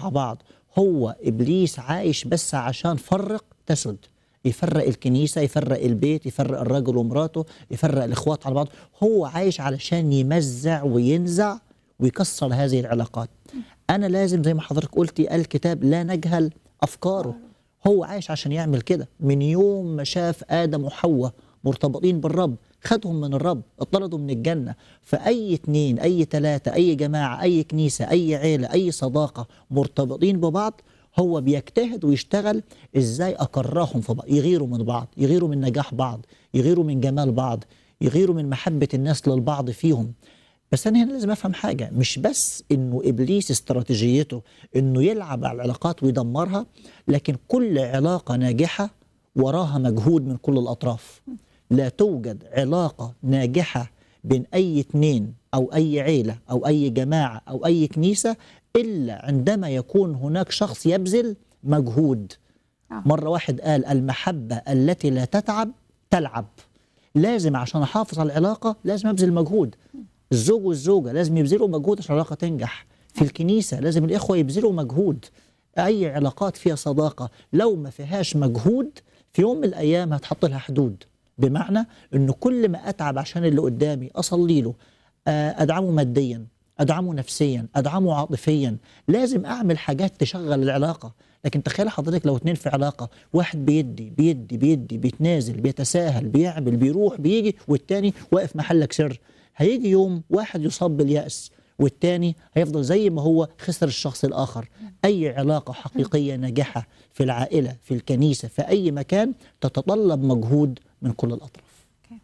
مع بعض هو ابليس عايش بس عشان فرق تسد يفرق الكنيسه يفرق البيت يفرق الرجل ومراته يفرق الاخوات على بعض هو عايش علشان يمزع وينزع ويكسر هذه العلاقات انا لازم زي ما حضرتك قلتي الكتاب لا نجهل افكاره هو عايش عشان يعمل كده من يوم ما شاف ادم وحواء مرتبطين بالرب خدهم من الرب اطردوا من الجنة فأي اتنين أي تلاتة أي جماعة أي كنيسة أي عيلة أي صداقة مرتبطين ببعض هو بيجتهد ويشتغل ازاي اكرههم في بعض يغيروا من بعض يغيروا من نجاح بعض يغيروا من جمال بعض يغيروا من محبة الناس للبعض فيهم بس انا هنا لازم افهم حاجه مش بس انه ابليس استراتيجيته انه يلعب على العلاقات ويدمرها لكن كل علاقه ناجحه وراها مجهود من كل الاطراف لا توجد علاقه ناجحه بين اي اتنين او اي عيله او اي جماعه او اي كنيسه الا عندما يكون هناك شخص يبذل مجهود آه. مره واحد قال المحبه التي لا تتعب تلعب لازم عشان احافظ على العلاقه لازم ابذل مجهود الزوج والزوجه لازم يبذلوا مجهود عشان العلاقه تنجح في الكنيسه لازم الاخوه يبذلوا مجهود اي علاقات فيها صداقه لو ما فيهاش مجهود في يوم من الايام هتحط لها حدود بمعنى انه كل ما اتعب عشان اللي قدامي اصلي له آه، ادعمه ماديا ادعمه نفسيا ادعمه عاطفيا لازم اعمل حاجات تشغل العلاقه لكن تخيل حضرتك لو اتنين في علاقه واحد بيدي بيدي بيدي بيتنازل بيتساهل بيعمل بيروح بيجي والتاني واقف محلك سر هيجي يوم واحد يصاب باليأس والتاني هيفضل زي ما هو خسر الشخص الآخر أي علاقة حقيقية ناجحة في العائلة في الكنيسة في أي مكان تتطلب مجهود من كل الأطراف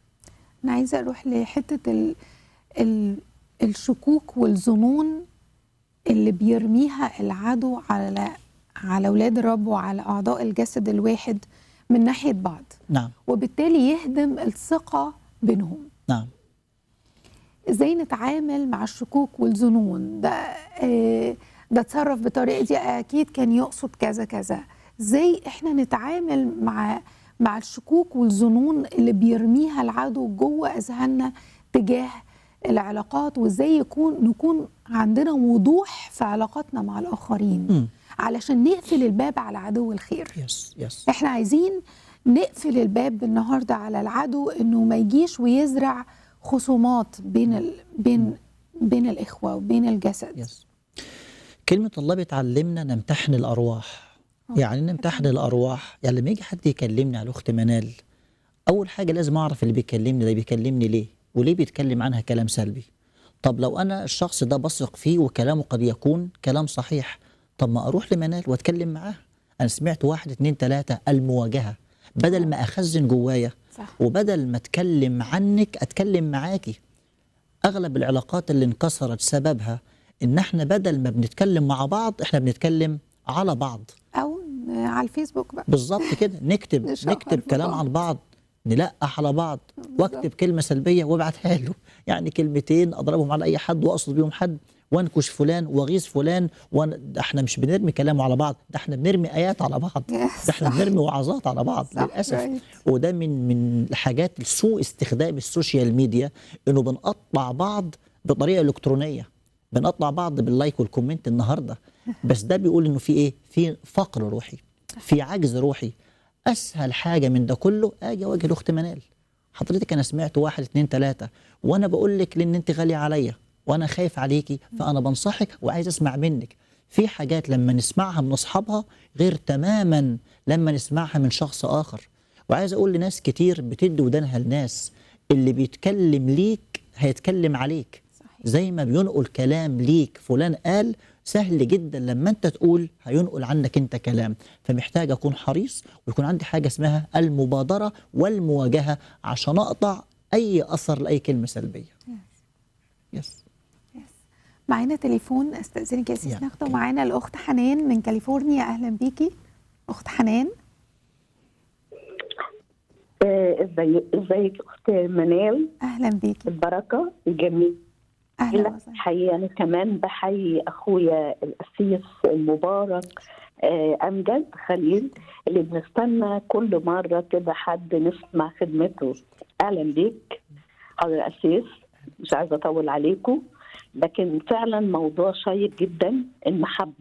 انا عايزه اروح لحته ال... ال... الشكوك والظنون اللي بيرميها العدو على على اولاد الرب وعلى اعضاء الجسد الواحد من ناحيه بعض نعم وبالتالي يهدم الثقه بينهم نعم ازاي نتعامل مع الشكوك والظنون ده آه، ده اتصرف بطريقه دي اكيد كان يقصد كذا كذا ازاي احنا نتعامل مع مع الشكوك والظنون اللي بيرميها العدو جوه اذهاننا تجاه العلاقات وازاي يكون نكون عندنا وضوح في علاقاتنا مع الاخرين مم. علشان نقفل الباب على عدو الخير يس يس احنا عايزين نقفل الباب النهارده على العدو انه ما يجيش ويزرع خصومات بين ال... بين بين الاخوه وبين الجسد يس كلمة الله بتعلمنا نمتحن الأرواح يعني نمتحن الأرواح يعني لما يجي حد يكلمني على أخت منال أول حاجة لازم أعرف اللي بيكلمني ده بيكلمني ليه وليه بيتكلم عنها كلام سلبي طب لو أنا الشخص ده بثق فيه وكلامه قد يكون كلام صحيح طب ما أروح لمنال وأتكلم معاها أنا سمعت واحد اتنين تلاتة المواجهة بدل ما أخزن جوايا صح وبدل ما أتكلم عنك أتكلم معاكي اغلب العلاقات اللي انكسرت سببها ان احنا بدل ما بنتكلم مع بعض احنا بنتكلم على بعض او على الفيسبوك بقى بالظبط كده نكتب نشهر نكتب في كلام بعض. عن بعض نلقح على بعض بالظبط. واكتب كلمه سلبيه وابعتها له يعني كلمتين اضربهم على اي حد واقصد بيهم حد وانكش فلان واغيظ فلان وأنا ده احنا مش بنرمي كلام على بعض ده احنا بنرمي ايات على بعض ده احنا صح. بنرمي وعظات على بعض صح، للاسف right. وده من من الحاجات سوء استخدام السوشيال ميديا انه بنقطع بعض بطريقه الكترونيه بنقطع بعض باللايك والكومنت النهارده بس ده بيقول انه في ايه في فقر روحي في عجز روحي اسهل حاجه من ده كله اجي اواجه الاخت منال حضرتك انا سمعت واحد اتنين تلاته وانا بقول لك لان انت غاليه عليا وانا خايف عليكي فانا بنصحك وعايز اسمع منك في حاجات لما نسمعها من اصحابها غير تماما لما نسمعها من شخص اخر وعايز اقول لناس كتير بتدي ودانها لناس اللي بيتكلم ليك هيتكلم عليك صحيح. زي ما بينقل كلام ليك فلان قال سهل جدا لما انت تقول هينقل عنك انت كلام فمحتاج اكون حريص ويكون عندي حاجه اسمها المبادره والمواجهه عشان اقطع اي اثر لاي كلمه سلبيه يس معانا تليفون استاذنك يا سيس يا، ناخده أوكي. معانا الاخت حنان من كاليفورنيا اهلا بيكي اخت حنان آه، ازاي ازيك اخت منال اهلا بيكي البركه الجميل اهلا لا وسهلا حقيقه انا كمان بحيي اخويا القسيس المبارك آه، امجد خليل اللي بنستنى كل مره كده حد نسمع خدمته اهلا بيك حضر القسيس مش عايزه اطول عليكم لكن فعلا موضوع شيق جدا المحبه